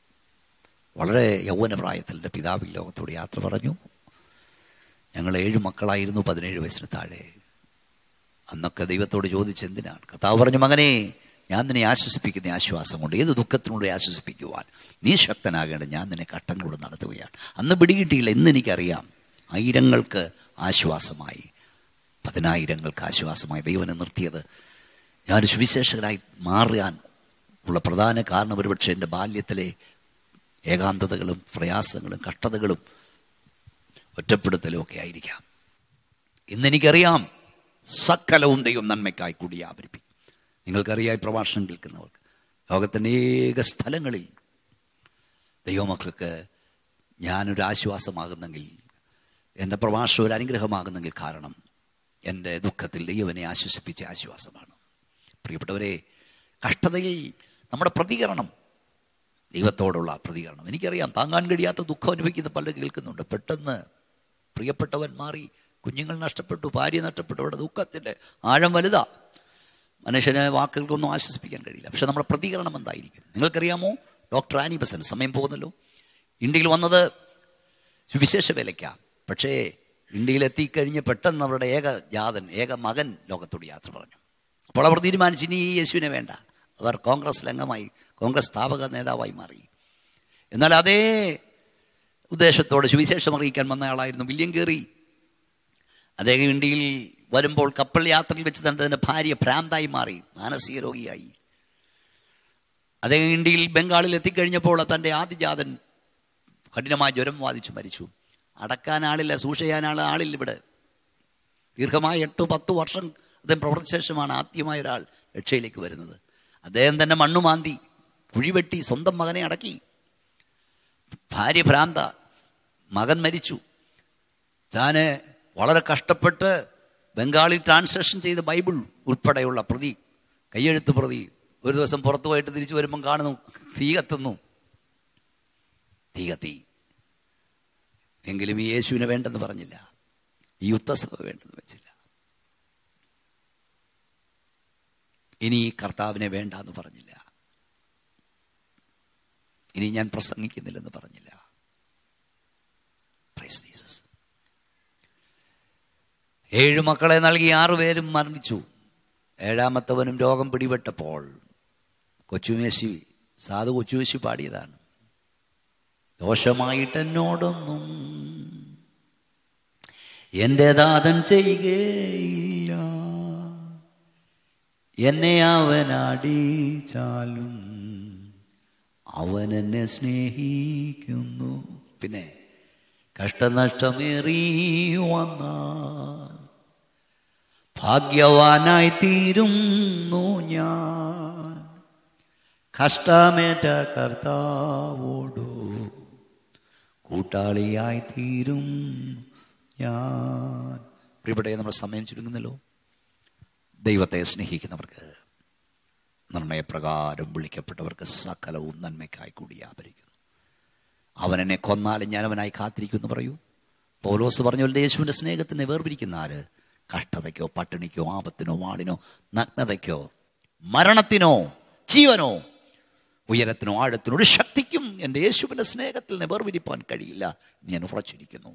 വളരെ യൗവന പ്രായത്തിൽ എൻ്റെ പിതാവിൽ ലോകത്തോട് യാത്ര പറഞ്ഞു ഞങ്ങൾ ഏഴ് മക്കളായിരുന്നു പതിനേഴ് വയസ്സിന് താഴെ അന്നൊക്കെ ദൈവത്തോട് ചോദിച്ച് എന്തിനാണ് കർത്താവ് പറഞ്ഞു മകനെ ഞാൻ നിന്നെ ആശ്വസിപ്പിക്കുന്ന ആശ്വാസം കൊണ്ട് ഏത് ദുഃഖത്തിലൂടെ ആശ്വസിപ്പിക്കുവാൻ നീ ശക്തനാകേണ്ടത് ഞാൻ നിന്നെ കട്ടങ്ങളോട് നടത്തുകയാണ് അന്ന് പിടികിട്ടിയില്ല ഇന്ന് എനിക്കറിയാം ആയിരങ്ങൾക്ക് ആശ്വാസമായി പതിനായിരങ്ങൾക്ക് ആശ്വാസമായി ദൈവനെ നിർത്തിയത് ഞാൻ സുവിശേഷകരായി മാറാൻ ഉള്ള പ്രധാന കാരണം ഒരുപക്ഷെ എൻ്റെ ബാല്യത്തിലെ ഏകാന്തതകളും പ്രയാസങ്ങളും കഷ്ടതകളും ഒറ്റപ്പെടുത്തലും ഒക്കെ ആയിരിക്കാം ഇന്നെനിക്കറിയാം സകലവും ദൈവം നന്മയ്ക്കായി കൂടി വ്യാപരിപ്പിക്കും നിങ്ങൾക്കറിയാം ഈ പ്രഭാഷണം കേൾക്കുന്നവർക്ക് ലോകത്തിൻ്റെ ഏക സ്ഥലങ്ങളിൽ ദൈവമക്കൾക്ക് ഞാനൊരു ആശ്വാസമാകുന്നെങ്കിൽ എൻ്റെ പ്രഭാഷണം ഒരു അനുഗ്രഹമാകുന്നെങ്കിൽ കാരണം എൻ്റെ ദുഃഖത്തിൽ ദൈവനെ ആശ്വസിപ്പിച്ച ആശ്വാസമാണ് പ്രിയപ്പെട്ടവരെ കഷ്ടതയിൽ നമ്മുടെ പ്രതികരണം ദൈവത്തോടുള്ള പ്രതികരണം എനിക്കറിയാം താങ്ങാൻ കഴിയാത്ത ദുഃഖം അനുഭവിക്കുന്ന പലരും കേൾക്കുന്നുണ്ട് പെട്ടെന്ന് പ്രിയപ്പെട്ടവൻ മാറി കുഞ്ഞുങ്ങൾ നഷ്ടപ്പെട്ടു ഭാര്യ നഷ്ടപ്പെട്ടു അവിടെ ദുഃഖത്തിൻ്റെ ആഴം വലുതാ മനുഷ്യനെ വാക്കുകൾക്കൊന്നും ആശ്വസിപ്പിക്കാൻ കഴിയില്ല പക്ഷെ നമ്മുടെ പ്രതികരണം എന്തായിരിക്കും നിങ്ങൾക്കറിയാമോ ഡോക്ടർ ആനി ബസൻ സമയം പോകുന്നല്ലോ ഇന്ത്യയിൽ വന്നത് സുവിശേഷ വിലയ്ക്കാം പക്ഷേ ഇന്ത്യയിൽ എത്തിക്കഴിഞ്ഞ് പെട്ടെന്ന് അവരുടെ ഏക ജാതൻ ഏക മകൻ ലോകത്തോട് യാത്ര പറഞ്ഞു അപ്പോൾ അവർ തീരുമാനിച്ചു ഇനി ഈ യേശുവിനെ വേണ്ട അവർ കോൺഗ്രസ് അംഗമായി കോൺഗ്രസ് സ്ഥാപക നേതാവായി മാറി എന്നാൽ അതേ ഉദ്ദേശത്തോട് സുവിശേഷം അറിയിക്കാൻ വന്ന ആളായിരുന്നു വില്യം കേറി അദ്ദേഹം ഇന്ത്യയിൽ വരുമ്പോൾ കപ്പൽ യാത്രയിൽ വെച്ച് തന്നെ തൻ്റെ ഭാര്യ ഭ്രാന്തായി മാറി മാനസിക രോഗിയായി അദ്ദേഹം ഇന്ത്യയിൽ ബംഗാളിൽ എത്തിക്കഴിഞ്ഞപ്പോൾ തൻ്റെ ആദ്യജാതൻ കഠിനമായ ജ്വരം ബാധിച്ചു മരിച്ചു അടക്കാൻ ആളില്ല സൂക്ഷിക്കാൻ ആൾ ആളില്ല ഇവിടെ ദീർഘമായ എട്ട് പത്ത് വർഷം അദ്ദേഹം പ്രവർത്തിച്ച ശേഷമാണ് ആദ്യമായ ഒരാൾ രക്ഷയിലേക്ക് വരുന്നത് അദ്ദേഹം തന്നെ മണ്ണുമാന്തി കുഴിവെട്ടി സ്വന്തം മകനെ അടക്കി ഭാര്യ ഭ്രാന്ത മകൻ മരിച്ചു താന് വളരെ കഷ്ടപ്പെട്ട് ബംഗാളി ട്രാൻസ്ലേഷൻ ചെയ്ത ബൈബിൾ ഉൾപ്പെടെയുള്ള പ്രതി കയ്യെഴുത്ത് പ്രതി ഒരു ദിവസം പുറത്തു പോയിട്ട് തിരിച്ചു വരുമ്പം കാണുന്നു തീ കത്തുന്നു തീ കത്തി എങ്കിലും ഈ യേശുവിനെ വേണ്ടെന്ന് പറഞ്ഞില്ല ഈ യുദ്ധസഭ വേണ്ടെന്ന് വെച്ചില്ല ഇനി ഈ കർത്താവിനെ വേണ്ട എന്ന് പറഞ്ഞില്ല ഇനി ഞാൻ പ്രസംഗിക്കുന്നില്ലെന്ന് പറഞ്ഞില്ല Praise Jesus. ഏഴ് മക്കളെ നൽകി ആറുപേരും മരണിച്ചു ഏഴാമത്തവനും രോഗം പിടിപെട്ടപ്പോൾ കൊച്ചുമേശി സാധു കൊച്ചുമേശി പാടിയതാണ് ദോഷമായിട്ട് എന്നോടൊന്നും എൻ്റെ ദാതൻ ചെയ്യുകയില്ല എന്നെ അവൻ അടിച്ചാലും അവൻ എന്നെ സ്നേഹിക്കുന്നു പിന്നെ കഷ്ടനഷ്ടമേറി വന്നാൽ ഭാഗ്യവാനായി തീരുന്നു ഞാൻ കഷ്ടമേറ്റ കർത്താവോടു കൂട്ടാളിയായി തീരും ഞാൻ പ്രിയപ്പെട്ട നമ്മൾ സമയം ചുരുങ്ങുന്നല്ലോ ദൈവത്തെ സ്നേഹിക്കുന്നവർക്ക് നിർണയപ്രകാരം വിളിക്കപ്പെട്ടവർക്ക് സകലവും നന്മയ്ക്കായി കൂടി വ്യാപരിക്കുന്നു അവൻ എന്നെ കൊന്നാലും ഞാൻ അവനായി കാത്തിരിക്കുമെന്ന് പറയൂ പൗലോസ് പറഞ്ഞ യേശുവിൻ്റെ സ്നേഹത്തിനെ വേർപിരിക്കുന്ന ആര് കഷ്ടതയ്ക്കോ പട്ടിണിക്കോ ആപത്തിനോ വാളിനോ നഗ്നതയ്ക്കോ മരണത്തിനോ ജീവനോ ഉയരത്തിനോ ആഴത്തിനോ ഒരു ശക്തിക്കും എൻ്റെ യേശുവിൻ്റെ സ്നേഹത്തിൽ നിന്ന് വേർപിരിപ്പാൻ കഴിയില്ല ഞാൻ ഉറച്ചിരിക്കുന്നു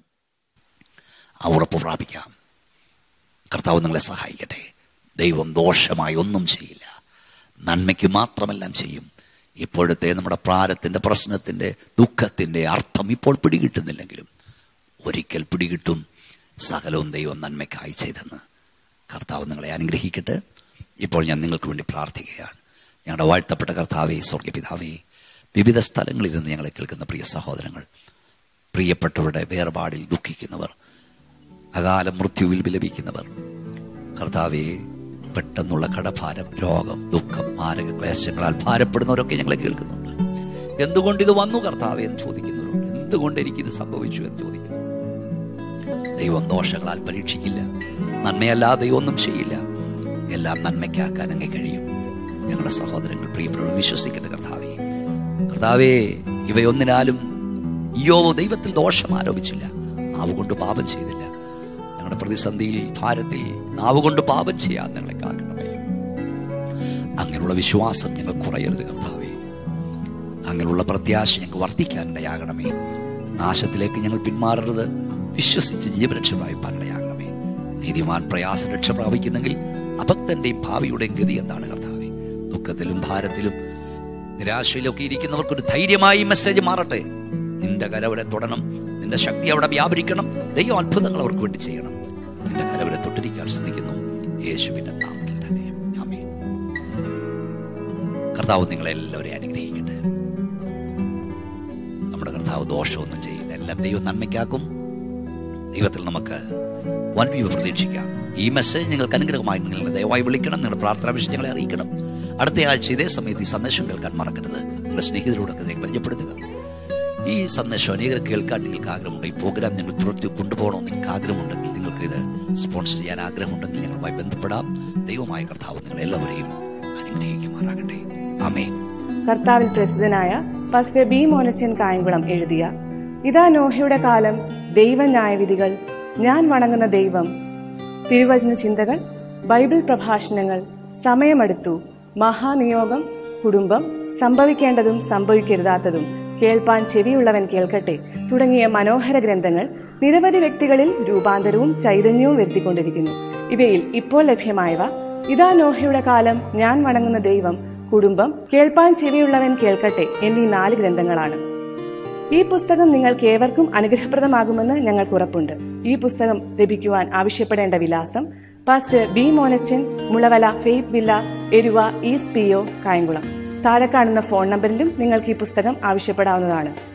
ആ ഉറപ്പ് പ്രാപിക്കാം കർത്താവ് നിങ്ങളെ സഹായിക്കട്ടെ ദൈവം ദോഷമായി ഒന്നും ചെയ്യില്ല നന്മയ്ക്ക് മാത്രമെല്ലാം ചെയ്യും ഇപ്പോഴത്തെ നമ്മുടെ പ്രാരത്തിൻ്റെ പ്രശ്നത്തിൻ്റെ ദുഃഖത്തിൻ്റെ അർത്ഥം ഇപ്പോൾ പിടികിട്ടുന്നില്ലെങ്കിലും ഒരിക്കൽ പിടികിട്ടും സകലവും ദൈവം നന്മയ്ക്കായി ചെയ്തെന്ന് കർത്താവ് നിങ്ങളെ അനുഗ്രഹിക്കട്ടെ ഇപ്പോൾ ഞാൻ നിങ്ങൾക്ക് വേണ്ടി പ്രാർത്ഥിക്കുകയാണ് ഞങ്ങളുടെ വാഴ്ത്തപ്പെട്ട കർത്താവേ സ്വർഗപിതാവേ വിവിധ സ്ഥലങ്ങളിൽ നിന്ന് ഞങ്ങളെ കേൾക്കുന്ന പ്രിയ സഹോദരങ്ങൾ പ്രിയപ്പെട്ടവരുടെ വേർപാടിൽ ദുഃഖിക്കുന്നവർ അകാല മൃത്യുവിൽ വിലപിക്കുന്നവർ കർത്താവെ പെട്ടെന്നുള്ള കടഭാരം രോഗം ദുഃഖം മാരക ക്ലേശങ്ങളാൽ ഭാരപ്പെടുന്നവരൊക്കെ ഞങ്ങളെ കേൾക്കുന്നുണ്ട് എന്തുകൊണ്ട് ഇത് വന്നു കർത്താവെ എന്ന് ചോദിക്കുന്നവരുണ്ട് എന്തുകൊണ്ട് എനിക്കിത് സംഭവിച്ചു എന്ന് ചോദിക്കുന്നു ദൈവം ദോഷങ്ങളാൽ പരീക്ഷിക്കില്ല നന്മയല്ലാതെ ഒന്നും ചെയ്യില്ല എല്ലാം നന്മയ്ക്കാക്കാൻ അങ്ങ് കഴിയും ഞങ്ങളുടെ സഹോദരങ്ങൾ പ്രിയപ്പെട്ടവർ വിശ്വസിക്കട്ടെ കർത്താവെ കർത്താവേ ഇവയൊന്നിനാലും യോവോ ദൈവത്തിൽ ദോഷം ആരോപിച്ചില്ല നാവ് കൊണ്ട് പാപം ചെയ്തില്ല ഞങ്ങളുടെ പ്രതിസന്ധിയിൽ ഭാരത്തിൽ നാവ് കൊണ്ട് പാപം ചെയ്യാൻ ഞങ്ങളെ കാക്കണമേ അങ്ങനെയുള്ള വിശ്വാസം ഞങ്ങൾ കുറയരുത് കർത്താവേ അങ്ങനെയുള്ള പ്രത്യാശ ഞങ്ങൾക്ക് വർദ്ധിക്കാൻ ഇടയാകണമേ നാശത്തിലേക്ക് ഞങ്ങൾ പിന്മാറരുത് വിശ്വസിച്ച് ജീവരക്ഷ പ്രാപിപ്പാൻ ഇടയാകണമേ നീതിമാൻ പ്രയാസം രക്ഷ പ്രാപിക്കുന്നെങ്കിൽ അഭക്തന്റെയും ഭാവിയുടെയും ഗതി എന്താണ് കർത്താവെ ദുഃഖത്തിലും ഭാരത്തിലും നിരാശയിലൊക്കെ ഇരിക്കുന്നവർക്കൊരു ധൈര്യമായി മെസ്സേജ് മാറട്ടെ നിന്റെ കരവരെ തൊടണം നിന്റെ ശക്തി അവിടെ വ്യാപരിക്കണം ദൈവം അത്ഭുതങ്ങൾ അവർക്ക് വേണ്ടി ചെയ്യണം നിന്റെ കരവരെ തൊട്ടിരിക്കാൻ ശ്രദ്ധിക്കുന്നു യേശുവിന്റെ നാമത്തിൽ തന്നെ ആമേൻ കർത്താവ് നിങ്ങളെല്ലാവരെയും അനുഗ്രഹിക്കട്ടെ നമ്മുടെ കർത്താവ് ദോഷമൊന്നും ചെയ്യില്ല എല്ലാം ദൈവം നന്മയ്ക്കാക്കും ദൈവത്തിൽ നമുക്ക് വൻവീവ് പ്രതീക്ഷിക്കാം ഈ മെസ്സേജ് നിങ്ങൾക്ക് അനുഗ്രഹമായി നിങ്ങൾ ദയവായി വിളിക്കണം നിങ്ങളുടെ പ്രാർത്ഥനാ വിഷയം ഞങ്ങളെ അറിയിക്കണം അടുത്ത ആഴ്ച ഇതേ സമയത്ത് ഈ സന്ദേശം കേൾക്കാൻ മറക്കരുത് നിങ്ങളുടെ സ്നേഹിതരോടൊക്കെ നിങ്ങൾ പരിചയപ്പെടുത്തുക ഈ സന്ദേശം അനേകർ കേൾക്കാൻ നിങ്ങൾക്ക് ആഗ്രഹമുണ്ട് ഈ പ്രോഗ്രാം നിങ്ങൾ തുടർത്തി കൊണ്ടുപോകണമെന്ന് നിങ്ങൾക്ക് ആഗ്രഹമുണ്ടെങ്കിൽ നിങ്ങൾക്ക് ഇത് സ്പോൺസർ ചെയ്യാൻ ആഗ്രഹമുണ്ടെങ്കിൽ ഞങ്ങളുമായി ബന്ധപ്പെടാം ദൈവമായ കർത്താവ് നിങ്ങൾ എല്ലാവരെയും അനുഗ്രഹിക്കുമാറാകട്ടെ ആമേൻ കർത്താവിൽ പ്രസിദ്ധനായ പാസ്റ്റർ ബി മോനച്ചൻ കായംകുളം എഴുതിയ ഇതാ നോഹയുടെ കാലം ദൈവ ന്യായവിധികൾ ഞാൻ വണങ്ങുന്ന ദൈവം തിരുവചന ചിന്തകൾ ബൈബിൾ പ്രഭാഷണങ്ങൾ സമയമെടുത്തു മഹാനിയോഗം കുടുംബം സംഭവിക്കേണ്ടതും സംഭവിക്കരുതാത്തതും കേൾപ്പാൻ ചെവിയുള്ളവൻ കേൾക്കട്ടെ തുടങ്ങിയ മനോഹര ഗ്രന്ഥങ്ങൾ നിരവധി വ്യക്തികളിൽ രൂപാന്തരവും ചൈതന്യവും വരുത്തിക്കൊണ്ടിരിക്കുന്നു ഇവയിൽ ഇപ്പോൾ ലഭ്യമായവ ഇതാ നോഹയുടെ കാലം ഞാൻ വണങ്ങുന്ന ദൈവം കുടുംബം കേൾപ്പാൻ ചെവിയുള്ളവൻ കേൾക്കട്ടെ എന്നീ നാല് ഗ്രന്ഥങ്ങളാണ് ഈ പുസ്തകം നിങ്ങൾക്ക് ഏവർക്കും അനുഗ്രഹപ്രദമാകുമെന്ന് ഞങ്ങൾക്ക് ഉറപ്പുണ്ട് ഈ പുസ്തകം ലഭിക്കുവാൻ ആവശ്യപ്പെടേണ്ട വിലാസം pastor B Monachan Mulavala faith villa Eruva east P O Kayamkulam താഴെ കാണുന്ന ഫോൺ നമ്പറിലും നിങ്ങൾക്ക് ഈ പുസ്തകം ആവശ്യപ്പെടാവുന്നതാണ്